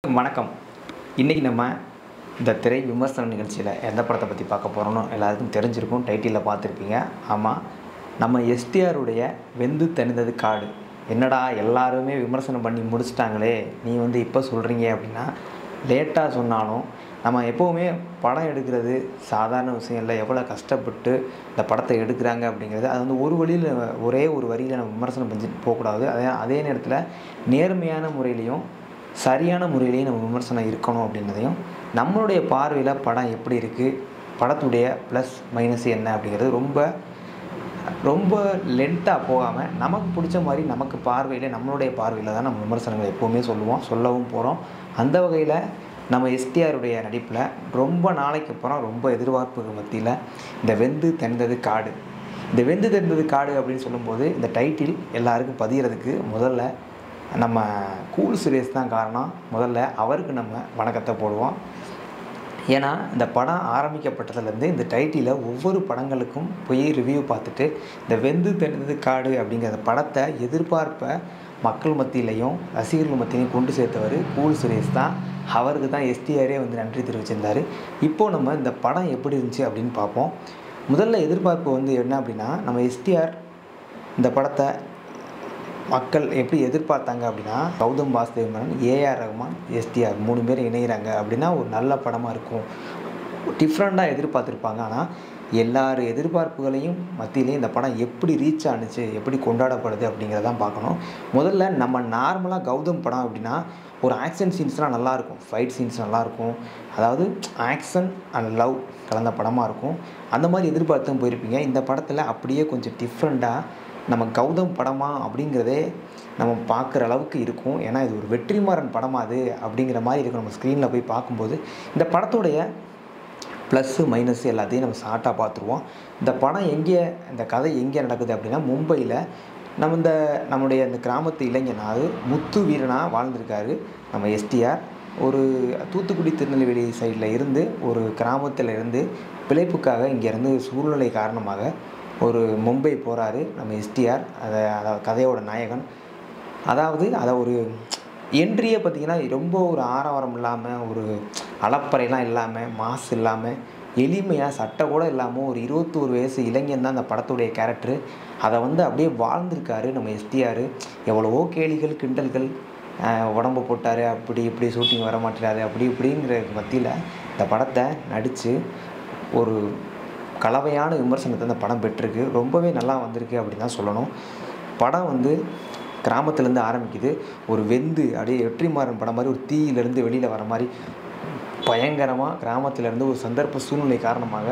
வணக்கம் இன்றைக்கி நம்ம இந்த திரை விமர்சன நிகழ்ச்சியில் எந்த படத்தை பற்றி பார்க்க போகிறோம்னு எல்லாருக்கும் தெரிஞ்சிருக்கும் டைட்டிலில் பார்த்துருப்பீங்க ஆமாம் நம்ம எஸ்டிஆருடைய வெந்து தணிந்தது காடு என்னடா எல்லாருமே விமர்சனம் பண்ணி முடிச்சிட்டாங்களே நீ வந்து இப்போ சொல்கிறீங்க அப்படின்னா லேட்டாக சொன்னாலும் நம்ம எப்போவுமே படம் எடுக்கிறது சாதாரண விஷயம் இல்லை எவ்வளோ கஷ்டப்பட்டு இந்த படத்தை எடுக்கிறாங்க அப்படிங்கிறது அது வந்து ஒரு வழியில் ஒரே ஒரு வரியில் நம்ம விமர்சனம் செஞ்சுட்டு போகக்கூடாது அதே அதே நேரத்தில் நேர்மையான முறையிலையும் சரியான முறையிலேயே நம்ம விமர்சனம் இருக்கணும் அப்படின்றதையும் நம்மளுடைய பார்வையில் படம் எப்படி இருக்குது படத்துடைய ப்ளஸ் மைனஸ் என்ன அப்படிங்கிறது ரொம்ப ரொம்ப லென்த்தாக போகாமல் நமக்கு பிடிச்ச மாதிரி நமக்கு பார்வையில் நம்மளுடைய பார்வையில் தான் நம்ம விமர்சனங்கள் எப்போவுமே சொல்லுவோம் சொல்லவும் போகிறோம் அந்த வகையில் நம்ம எஸ்டிஆருடைய நடிப்பில் ரொம்ப நாளைக்கு அப்புறம் ரொம்ப எதிர்பார்ப்புக்கு மத்தியில் இந்த வெந்து தெந்தது காடு இந்த வெந்து தெந்தது காடு அப்படின்னு சொல்லும்போது இந்த டைட்டில் எல்லாருக்கும் பதிகிறதுக்கு முதல்ல நம்ம கூல் சுரேஷ் தான் காரணம் முதல்ல அவருக்கு நம்ம வணக்கத்தை போடுவோம் ஏன்னா இந்த படம் ஆரம்பிக்கப்பட்டதுலேருந்து இந்த டைட்டிலில் ஒவ்வொரு படங்களுக்கும் போய் ரிவ்யூ பார்த்துட்டு இந்த வெந்து தெளிந்தது காடு அப்படிங்கிற அந்த படத்தை எதிர்பார்ப்பை மக்கள் மத்தியிலையும் ரசிகர்கள் மத்தியிலையும் கொண்டு சேர்த்தவர் கூல் சுரேஷ் தான் அவருக்கு தான் எஸ்டிஆரே வந்து நன்றி தெரிவிச்சிருந்தார் இப்போது நம்ம இந்த படம் எப்படி இருந்துச்சு அப்படின்னு பார்ப்போம் முதல்ல எதிர்பார்ப்பு வந்து என்ன அப்படின்னா நம்ம எஸ்டிஆர் இந்த படத்தை மக்கள் எப்படி எதிர்பார்த்தாங்க அப்படின்னா கௌதம் வாசுதேவ் மேனன் ஏஆர் ரஹ்மான் எஸ்டிஆர் மூணு பேர் இணைகிறாங்க அப்படின்னா ஒரு நல்ல படமாக இருக்கும் டிஃப்ரெண்ட்டாக எதிர்பார்த்துருப்பாங்க ஆனால் எல்லார் எதிர்பார்ப்புகளையும் மத்தியிலையும் இந்த படம் எப்படி ரீச் ஆனுச்சு எப்படி கொண்டாடப்படுது அப்படிங்கிறதான் பார்க்கணும் முதல்ல நம்ம நார்மலாக கௌதம் படம் அப்படின்னா ஒரு ஆக்ஷன் சீன்ஸ்லாம் நல்லாயிருக்கும் ஃபைட் சீன்ஸ் நல்லாயிருக்கும் அதாவது ஆக்ஷன் அண்ட் லவ் கலந்த படமாக இருக்கும் அந்த மாதிரி எதிர்பார்த்தும் போயிருப்பீங்க இந்த படத்தில் அப்படியே கொஞ்சம் டிஃப்ரெண்ட்டாக நம்ம கௌதம் படமா அப்படிங்கிறதே நம்ம பார்க்குற அளவுக்கு இருக்கும் ஏன்னா இது ஒரு வெற்றிமாறன் படமா அது அப்படிங்கிற மாதிரி இருக்கும் நம்ம ஸ்க்ரீனில் போய் பார்க்கும்போது இந்த படத்துடைய ப்ளஸ்ஸு மைனஸ் எல்லாத்தையும் நம்ம ஷார்ட்டாக பார்த்துருவோம் இந்த படம் எங்கே இந்த கதை எங்கே நடக்குது அப்படின்னா மும்பையில் நம்ம இந்த நம்முடைய இந்த கிராமத்து இளைஞனாவது முத்து வீரனாக வாழ்ந்திருக்காரு நம்ம எஸ்டிஆர் ஒரு தூத்துக்குடி திருநெல்வேலி சைடில் இருந்து ஒரு கிராமத்தில் இருந்து பிழைப்புக்காக இங்கேருந்து சூழ்நிலை காரணமாக ஒரு மும்பை போகிறாரு நம்ம எஸ்டிஆர் அதை அதாவது கதையோட நாயகன் அதாவது அதை ஒரு என்ட்ரியே பார்த்திங்கன்னா ரொம்ப ஒரு ஆரவாரம் இல்லாமல் ஒரு அலப்பறைலாம் இல்லாமல் மாசு இல்லாமல் எளிமையாக சட்டை கூட இல்லாமல் ஒரு இருபத்தோரு வயசு இளைஞன் தான் அந்த படத்துடைய கேரக்டரு அதை வந்து அப்படியே வாழ்ந்திருக்காரு நம்ம எஸ்டிஆர் எவ்வளவோ கேலிகள் கிண்டல்கள் உடம்பு போட்டார் அப்படி இப்படி ஷூட்டிங் வர மாட்டேறாரு அப்படி இப்படிங்கிற மத்தியில் இந்த படத்தை நடித்து ஒரு கலவையான விமர்சனத்தை அந்த படம் பெற்றிருக்கு ரொம்பவே நல்லா வந்திருக்கு அப்படின்னு தான் சொல்லணும் படம் வந்து கிராமத்துலேருந்து ஆரம்பிக்குது ஒரு வெந்து அப்படியே வெற்றிமாறன் படம் மாதிரி ஒரு தீயிலேருந்து வெளியில் வர மாதிரி பயங்கரமாக கிராமத்திலேருந்து ஒரு சந்தர்ப்ப சூழ்நிலை காரணமாக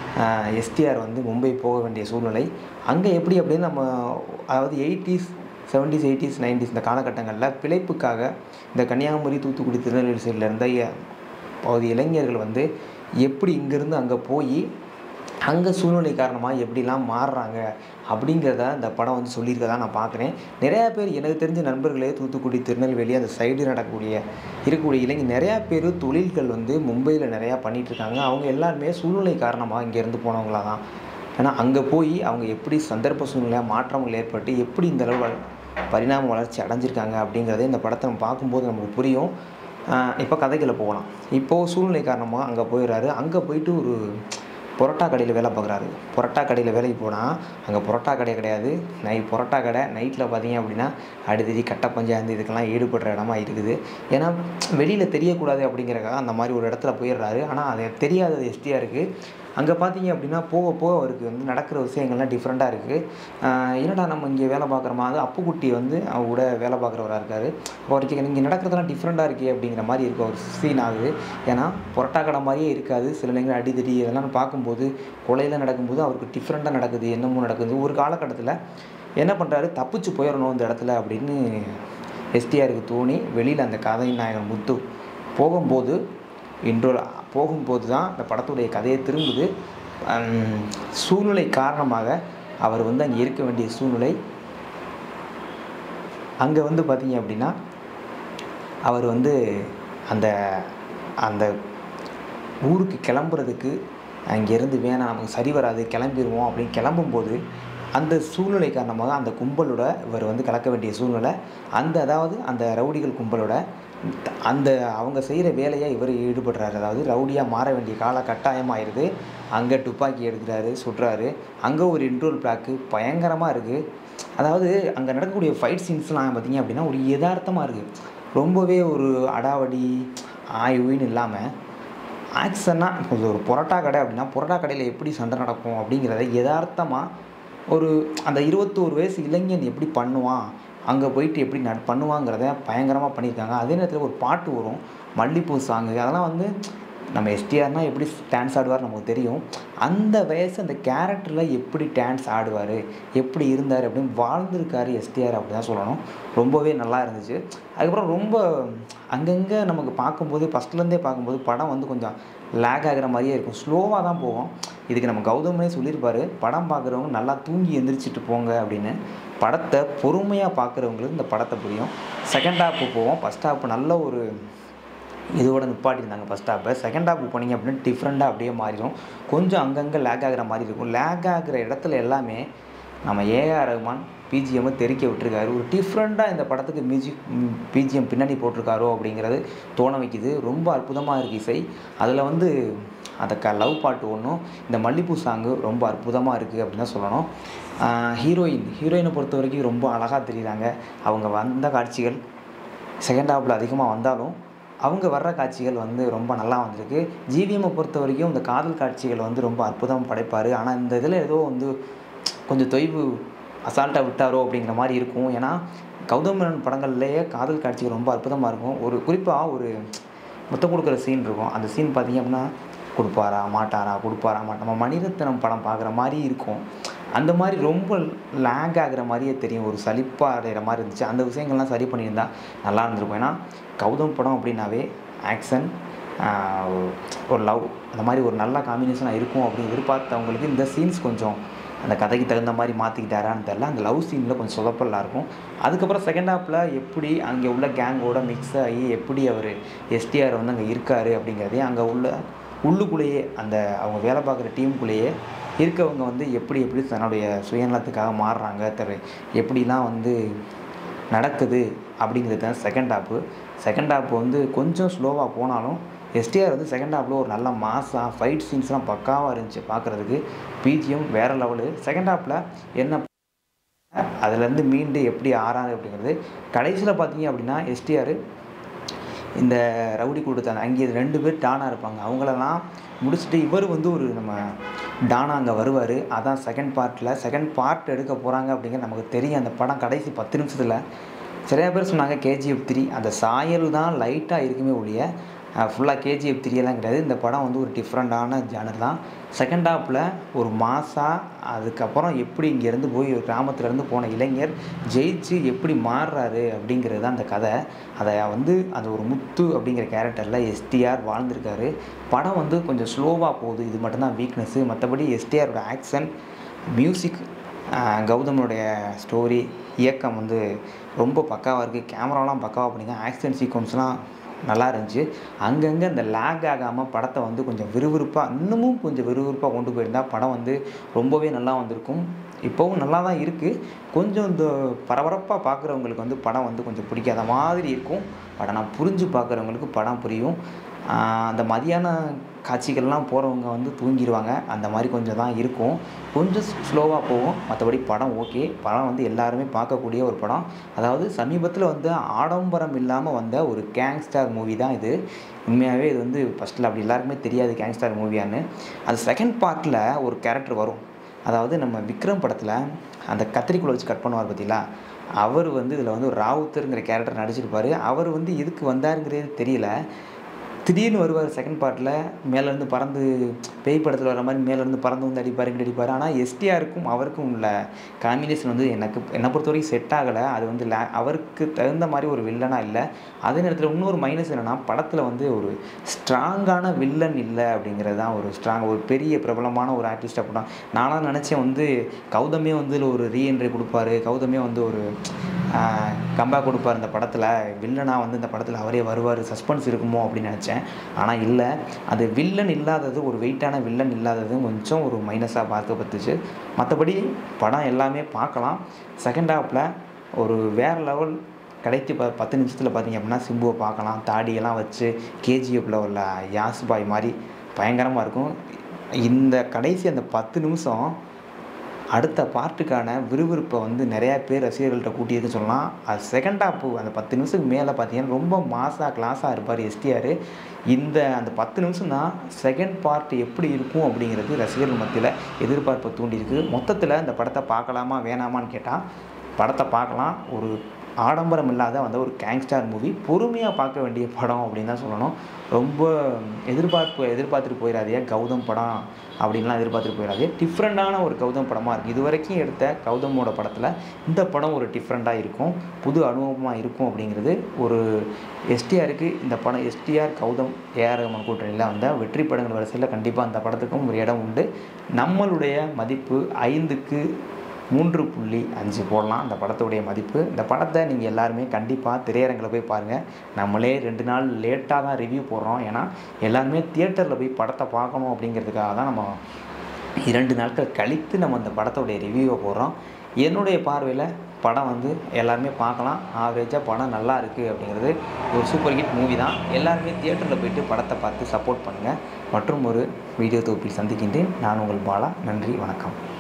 எஸ்டிஆர் வந்து மும்பை போக வேண்டிய சூழ்நிலை அங்கே எப்படி அப்படின்னு நம்ம அதாவது எயிட்டிஸ் செவன்டிஸ் எயிட்டிஸ் நைன்டிஸ் இந்த காலகட்டங்களில் பிழைப்புக்காக இந்த கன்னியாகுமரி தூத்துக்குடி திருநெல்வேலி சைடில் இருந்த பகுதி இளைஞர்கள் வந்து எப்படி இங்கேருந்து அங்கே போய் அங்கே சூழ்நிலை காரணமாக எப்படிலாம் மாறுறாங்க அப்படிங்கிறத இந்த படம் வந்து சொல்லியிருக்கதா நான் பார்க்குறேன் நிறையா பேர் எனக்கு தெரிஞ்ச நண்பர்களே தூத்துக்குடி திருநெல்வேலி அந்த சைடு நடக்கக்கூடிய இருக்கக்கூடிய இளைஞர் நிறையா பேர் தொழில்கள் வந்து மும்பையில் நிறையா பண்ணிகிட்ருக்காங்க அவங்க எல்லாருமே சூழ்நிலை காரணமாக இங்கேருந்து போனவங்களா தான் ஏன்னா அங்கே போய் அவங்க எப்படி சந்தர்ப்ப சூழ்நிலையாக மாற்றங்கள் ஏற்பட்டு எப்படி இந்த அளவு பரிணாம வளர்ச்சி அடைஞ்சிருக்காங்க அப்படிங்கிறத இந்த படத்தை நம்ம பார்க்கும்போது நமக்கு புரியும் இப்போ கதைகளை போகலாம் இப்போது சூழ்நிலை காரணமாக அங்கே போயிடுறாரு அங்கே போயிட்டு ஒரு பொரோட்டா கடையில் வேலை பார்க்குறாரு பொரோட்டா கடையில் வேலைக்கு போனால் அங்கே பொரோட்டா கடை கிடையாது நை பொரோட்டா கடை நைட்டில் பார்த்தீங்க அப்படின்னா அடிதடி கட்ட பஞ்சாயத்து இதுக்கெல்லாம் ஈடுபடுற இடமா இருக்குது ஏன்னா வெளியில் தெரியக்கூடாது அப்படிங்கிறக்காக அந்த மாதிரி ஒரு இடத்துல போயிடுறாரு ஆனால் அது தெரியாதது எஸ்டிஆருக்கு அங்கே பார்த்தீங்க அப்படின்னா போக போக அவருக்கு வந்து நடக்கிற விஷயங்கள்லாம் டிஃப்ரெண்ட்டாக இருக்குது என்னடா நம்ம இங்கே வேலை பார்க்குறோமா அது அப்புக்குட்டி வந்து அவங்க கூட வேலை பார்க்குறவராக இருக்கார் அவருக்கு இங்கே நடக்கிறதெல்லாம் டிஃப்ரெண்ட்டாக இருக்கே அப்படிங்கிற மாதிரி இருக்கும் ஒரு சீன் ஆகுது ஏன்னா பொரோட்டா கடை மாதிரியே இருக்காது சில நேரங்கள் அடிதடி இதெல்லாம் பார்க்கும்போது கொலையில் நடக்கும்போது அவருக்கு டிஃப்ரெண்ட்டாக நடக்குது என்னமோ நடக்குது ஒரு காலகட்டத்தில் என்ன பண்ணுறாரு தப்பிச்சு போயிடணும் இந்த இடத்துல அப்படின்னு எஸ்டிஆருக்கு தோணி வெளியில் அந்த கதை நாயகன் முத்து போகும்போது இன்றோ போகும்போது தான் இந்த படத்துடைய கதையை திரும்புது சூழ்நிலை காரணமாக அவர் வந்து அங்கே இருக்க வேண்டிய சூழ்நிலை அங்கே வந்து பார்த்தீங்க அப்படின்னா அவர் வந்து அந்த அந்த ஊருக்கு கிளம்புறதுக்கு அங்கேருந்து வேணாம் நமக்கு சரி வராது கிளம்பிடுவோம் அப்படின்னு கிளம்பும்போது அந்த சூழ்நிலை காரணமாக அந்த கும்பலோட இவர் வந்து கலக்க வேண்டிய சூழ்நிலை அந்த அதாவது அந்த ரவுடிகள் கும்பலோட அந்த அவங்க செய்கிற வேலையை இவர் ஈடுபடுறாரு அதாவது ரவுடியாக மாற வேண்டிய கால கட்டாயமாயிருது அங்கே துப்பாக்கி எடுக்கிறாரு சுடுறாரு அங்கே ஒரு இன்ட்ரோல் பிளாக்கு பயங்கரமாக இருக்குது அதாவது அங்கே நடக்கக்கூடிய ஃபைட் சீன்ஸ்லாம் பார்த்தீங்க அப்படின்னா ஒரு யதார்த்தமாக இருக்குது ரொம்பவே ஒரு அடாவடி ஆய்வுன்னு இல்லாமல் ஆக்ஷனாக இப்போ ஒரு பொரோட்டா கடை அப்படின்னா பொரோட்டா கடையில் எப்படி சண்டை நடக்கும் அப்படிங்கிறத யதார்த்தமாக ஒரு அந்த இருபத்தோரு வயசு இளைஞன் எப்படி பண்ணுவான் அங்கே போயிட்டு எப்படி நட பண்ணுவாங்கிறத பயங்கரமாக பண்ணியிருக்காங்க அதே நேரத்தில் ஒரு பாட்டு வரும் மல்லிப்பூ சாங்கு அதெல்லாம் வந்து நம்ம எஸ்டிஆர்னா எப்படி டான்ஸ் ஆடுவார் நமக்கு தெரியும் அந்த வயசு அந்த கேரக்டரில் எப்படி டான்ஸ் ஆடுவார் எப்படி இருந்தார் அப்படின்னு வாழ்ந்திருக்காரு எஸ்டிஆர் அப்படி தான் சொல்லணும் ரொம்பவே நல்லா இருந்துச்சு அதுக்கப்புறம் ரொம்ப அங்கங்கே நமக்கு பார்க்கும்போது ஃபஸ்ட்லேருந்தே பார்க்கும்போது படம் வந்து கொஞ்சம் லேக் ஆகிற மாதிரியே இருக்கும் ஸ்லோவாக தான் போகும் இதுக்கு நம்ம கௌதமே சொல்லியிருப்பாரு படம் பார்க்குறவங்க நல்லா தூங்கி எந்திரிச்சிட்டு போங்க அப்படின்னு படத்தை பொறுமையாக பார்க்குறவங்களுக்கு இந்த படத்தை புரியும் செகண்ட் ஹாப்பு போவோம் ஃபஸ்ட் ஹாப் நல்ல ஒரு இதோட நிப்பாட்டியிருந்தாங்க ஃபஸ்ட் ஹாப்பை செகண்ட் ஹாப் போனீங்க அப்படின்னா டிஃப்ரெண்ட்டாக அப்படியே மாறிடும் கொஞ்சம் அங்கங்கே லேக் ஆகிற மாதிரி இருக்கும் லேக் ஆகிற இடத்துல எல்லாமே நம்ம ஏஆர் ரஹ்மான் பிஜிஎம்மை தெறிக்க விட்டுருக்காரு ஒரு டிஃப்ரெண்ட்டாக இந்த படத்துக்கு மியூசிக் பிஜிஎம் பின்னணி போட்டிருக்காரோ அப்படிங்கிறது தோண வைக்குது ரொம்ப அற்புதமாக இருக்குது இசை அதில் வந்து அந்த க லவ் பாட்டு ஒன்றும் இந்த மல்லிப்பூ சாங்கு ரொம்ப அற்புதமாக இருக்குது அப்படின்னு தான் சொல்லணும் ஹீரோயின் ஹீரோயினை பொறுத்த வரைக்கும் ரொம்ப அழகாக தெரியுறாங்க அவங்க வந்த காட்சிகள் செகண்ட் ஹாஃபில் அதிகமாக வந்தாலும் அவங்க வர்ற காட்சிகள் வந்து ரொம்ப நல்லா வந்திருக்கு ஜிவிஎம்மை பொறுத்த வரைக்கும் இந்த காதல் காட்சிகள் வந்து ரொம்ப அற்புதம் படைப்பார் ஆனால் இந்த இதில் ஏதோ வந்து கொஞ்சம் தொய்வு அசால்ட்டாக விட்டாரோ அப்படிங்கிற மாதிரி இருக்கும் ஏன்னா கௌதம் மேனன் படங்கள்லேயே காதல் காட்சிகள் ரொம்ப அற்புதமாக இருக்கும் ஒரு குறிப்பாக ஒரு முத்தம் கொடுக்குற சீன் இருக்கும் அந்த சீன் பார்த்தீங்க அப்படின்னா கொடுப்பாரா மாட்டாரா கொடுப்பாரா மாட்டா நம்ம மணிரத்னம் படம் பார்க்குற மாதிரி இருக்கும் அந்த மாதிரி ரொம்ப லேக் ஆகிற மாதிரியே தெரியும் ஒரு சலிப்பாக அடைகிற மாதிரி இருந்துச்சு அந்த விஷயங்கள்லாம் சரி பண்ணியிருந்தா நல்லா இருந்திருக்கும் ஏன்னா கௌதம் படம் அப்படின்னாவே ஆக்ஷன் ஒரு லவ் அந்த மாதிரி ஒரு நல்ல காம்பினேஷனாக இருக்கும் அப்படின்னு எதிர்பார்த்தவங்களுக்கு இந்த சீன்ஸ் கொஞ்சம் அந்த கதைக்கு தகுந்த மாதிரி மாற்றிக்கிட்டாரான்னு தெரில அந்த லவ் சீனில் கொஞ்சம் சொதப்பலாக இருக்கும் அதுக்கப்புறம் செகண்ட் ஹாப்பில் எப்படி அங்கே உள்ள கேங்கோட மிக்ஸ் ஆகி எப்படி அவர் எஸ்டிஆர் வந்து அங்கே இருக்கார் அப்படிங்கிறதையும் அங்கே உள்ள உள்ளுக்குள்ளேயே அந்த அவங்க வேலை பார்க்குற டீமுக்குள்ளேயே இருக்கவங்க வந்து எப்படி எப்படி தன்னுடைய சுயநலத்துக்காக மாறுறாங்க தர எப்படிலாம் வந்து நடக்குது அப்படிங்கிறது தான் செகண்ட் ஹாப்பு செகண்ட் ஹாப் வந்து கொஞ்சம் ஸ்லோவாக போனாலும் எஸ்டிஆர் வந்து செகண்ட் ஹாப்பில் ஒரு நல்ல மாசாக ஃபைட் சீன்ஸ்லாம் பக்காவாக இருந்துச்சு பார்க்குறதுக்கு பிஜிஎம் வேறு லெவலு செகண்ட் ஹாப்பில் என்ன அதுலேருந்து மீண்டு எப்படி ஆறாரு அப்படிங்கிறது கடைசியில் பார்த்தீங்க அப்படின்னா எஸ்டிஆர் இந்த ரவுடி கொடுத்தாங்க அங்கே ரெண்டு பேர் டானாக இருப்பாங்க அவங்களெல்லாம் முடிச்சுட்டு இவர் வந்து ஒரு நம்ம டானா அங்கே வருவார் அதான் செகண்ட் பார்ட்டில் செகண்ட் பார்ட் எடுக்க போகிறாங்க அப்படிங்கிறது நமக்கு தெரியும் அந்த படம் கடைசி பத்து நிமிஷத்தில் நிறையா பேர் சொன்னாங்க கேஜிஎஃப் த்ரீ அந்த சாயல் தான் லைட்டாக இருக்குமே ஒழிய ஃபுல்லாக கேஜிஎஃப் த்ரீ எல்லாம் கிடையாது இந்த படம் வந்து ஒரு டிஃப்ரெண்ட்டான ஜானர் தான் செகண்ட் ஹாப்பில் ஒரு மாசாக அதுக்கப்புறம் எப்படி இங்கேருந்து போய் ஒரு கிராமத்துலேருந்து போன இளைஞர் ஜெயிச்சு எப்படி மாறுறாரு அப்படிங்கிறது தான் அந்த கதை அதை வந்து அந்த ஒரு முத்து அப்படிங்கிற கேரக்டரில் எஸ்டிஆர் வாழ்ந்திருக்காரு படம் வந்து கொஞ்சம் ஸ்லோவாக போகுது இது மட்டும்தான் வீக்னஸ்ஸு மற்றபடி எஸ்டிஆரோட ஆக்ஷன் மியூசிக் கௌதமனுடைய ஸ்டோரி இயக்கம் வந்து ரொம்ப பக்காவாக இருக்குது கேமராலாம் பக்காவாக பண்ணிங்க ஆக்ஷன் சீக்வன்ஸ்லாம் நல்லா இருந்துச்சு அங்கங்கே அந்த லேக் ஆகாமல் படத்தை வந்து கொஞ்சம் விறுவிறுப்பாக இன்னமும் கொஞ்சம் விறுவிறுப்பாக கொண்டு போயிருந்தால் படம் வந்து ரொம்பவே நல்லா வந்திருக்கும் இப்போவும் நல்லா தான் இருக்குது கொஞ்சம் இந்த பரபரப்பாக பார்க்குறவங்களுக்கு வந்து படம் வந்து கொஞ்சம் பிடிக்காத மாதிரி இருக்கும் பட் ஆனால் புரிஞ்சு பார்க்குறவங்களுக்கு படம் புரியும் அந்த மதியான காட்சிகள்லாம் போகிறவங்க வந்து தூங்கிடுவாங்க அந்த மாதிரி கொஞ்சம் தான் இருக்கும் கொஞ்சம் ஸ்லோவாக போகும் மற்றபடி படம் ஓகே படம் வந்து எல்லாருமே பார்க்கக்கூடிய ஒரு படம் அதாவது சமீபத்தில் வந்து ஆடம்பரம் இல்லாமல் வந்த ஒரு கேங்ஸ்டார் மூவி தான் இது உண்மையாகவே இது வந்து ஃபஸ்ட்டில் அப்படி எல்லாருக்குமே தெரியாது கேங்ஸ்டார் மூவியான்னு அது செகண்ட் பார்ட்டில் ஒரு கேரக்டர் வரும் அதாவது நம்ம விக்ரம் படத்தில் அந்த கத்திரிக்குள்ளே வச்சு கட் பண்ணுவார் பார்த்தீங்களா அவர் வந்து இதில் வந்து ஒரு ராவுத்தருங்கிற கேரக்டர் நடிச்சிருப்பார் அவர் வந்து எதுக்கு வந்தாருங்கிறது தெரியல திடீர்னு வருவார் செகண்ட் பார்ட்டில் மேலேருந்து பறந்து பேய் படத்தில் வர மாதிரி மேலேருந்து பறந்து வந்து அடிப்பார் இங்கிட்டு அடிப்பார் ஆனால் எஸ்டிஆருக்கும் அவருக்கும் உள்ள காம்பினேஷன் வந்து எனக்கு என்னை பொறுத்த வரைக்கும் செட் ஆகலை அது வந்து லே அவருக்கு தகுந்த மாதிரி ஒரு வில்லனாக இல்லை அதே நேரத்தில் இன்னொரு மைனஸ் என்னென்னா படத்தில் வந்து ஒரு ஸ்ட்ராங்கான வில்லன் இல்லை அப்படிங்கிறது தான் ஒரு ஸ்ட்ராங் ஒரு பெரிய பிரபலமான ஒரு ஆர்டிஸ்ட் அப்படின்னா நானும் நினச்சேன் வந்து கௌதமே வந்து இதில் ஒரு ரீஎன்ட்ரி கொடுப்பாரு கௌதமே வந்து ஒரு கம்பேக் கொடுப்பார் இந்த படத்தில் வில்லனாக வந்து இந்த படத்தில் அவரே வருவார் சஸ்பென்ஸ் இருக்குமோ அப்படின்னு நினச்சேன் ஆனால் இல்லை அது வில்லன் இல்லாதது ஒரு வெயிட்டான வில்லன் இல்லாதது கொஞ்சம் ஒரு மைனஸாக பார்க்கப்பட்டுச்சு மற்றபடி படம் எல்லாமே பார்க்கலாம் செகண்ட் ஹாஃபில் ஒரு வேறு லெவல் கடைசி ப பத்து நிமிஷத்தில் பார்த்தீங்க அப்படின்னா சிம்புவை பார்க்கலாம் தாடியெல்லாம் வச்சு கேஜிஎஃப்பில் உள்ள யாஸ் பாய் மாதிரி பயங்கரமாக இருக்கும் இந்த கடைசி அந்த பத்து நிமிஷம் அடுத்த பார்ட்டுக்கான விறுவிறுப்பை வந்து நிறையா பேர் ரசிகர்கள்ட்ட கூட்டியது சொல்லலாம் அது செகண்ட் ஹாஃப் அந்த பத்து நிமிஷத்துக்கு மேலே பார்த்தீங்கன்னா ரொம்ப மாசாக கிளாஸாக இருப்பார் எஸ்டிஆர் இந்த அந்த பத்து நிமிஷம் தான் செகண்ட் பார்ட் எப்படி இருக்கும் அப்படிங்கிறது ரசிகர்கள் மத்தியில் எதிர்பார்ப்பை தூண்டியிருக்கு மொத்தத்தில் இந்த படத்தை பார்க்கலாமா வேணாமான்னு கேட்டால் படத்தை பார்க்கலாம் ஒரு ஆடம்பரம் இல்லாத வந்து ஒரு கேங்ஸ்டார் மூவி பொறுமையாக பார்க்க வேண்டிய படம் அப்படின்னு தான் சொல்லணும் ரொம்ப எதிர்பார்ப்பு எதிர்பார்த்துட்டு போயிடாதே கௌதம் படம் அப்படின்லாம் எதிர்பார்த்துட்டு போயிடாது டிஃப்ரெண்ட்டான ஒரு கௌதம் படமாக இருக்குது இது வரைக்கும் எடுத்த கௌதமோட படத்தில் இந்த படம் ஒரு டிஃப்ரெண்ட்டாக இருக்கும் புது அனுபவமாக இருக்கும் அப்படிங்கிறது ஒரு எஸ்டிஆருக்கு இந்த படம் எஸ்டிஆர் கௌதம் ஏஆர் ரஹ்மான் கூட்டணியில் வந்த வெற்றி படங்கள் வரிசையில் கண்டிப்பாக அந்த படத்துக்கும் ஒரு இடம் உண்டு நம்மளுடைய மதிப்பு ஐந்துக்கு மூன்று புள்ளி அஞ்சு போடலாம் அந்த படத்துடைய மதிப்பு இந்த படத்தை நீங்கள் எல்லாருமே கண்டிப்பாக திரையரங்கில் போய் பாருங்கள் நம்மளே ரெண்டு நாள் லேட்டாக தான் ரிவ்யூ போடுறோம் ஏன்னா எல்லாருமே தியேட்டரில் போய் படத்தை பார்க்கணும் அப்படிங்கிறதுக்காக தான் நம்ம இரண்டு நாட்கள் கழித்து நம்ம அந்த படத்தோடைய ரிவ்யூவை போடுறோம் என்னுடைய பார்வையில் படம் வந்து எல்லாருமே பார்க்கலாம் ஆவரேஜாக படம் நல்லா இருக்குது அப்படிங்கிறது ஒரு சூப்பர் ஹிட் மூவி தான் எல்லாருமே தியேட்டரில் போயிட்டு படத்தை பார்த்து சப்போர்ட் பண்ணுங்கள் மற்றும் ஒரு வீடியோ தொகுப்பில் சந்திக்கின்றேன் நான் உங்கள் பாலா நன்றி வணக்கம்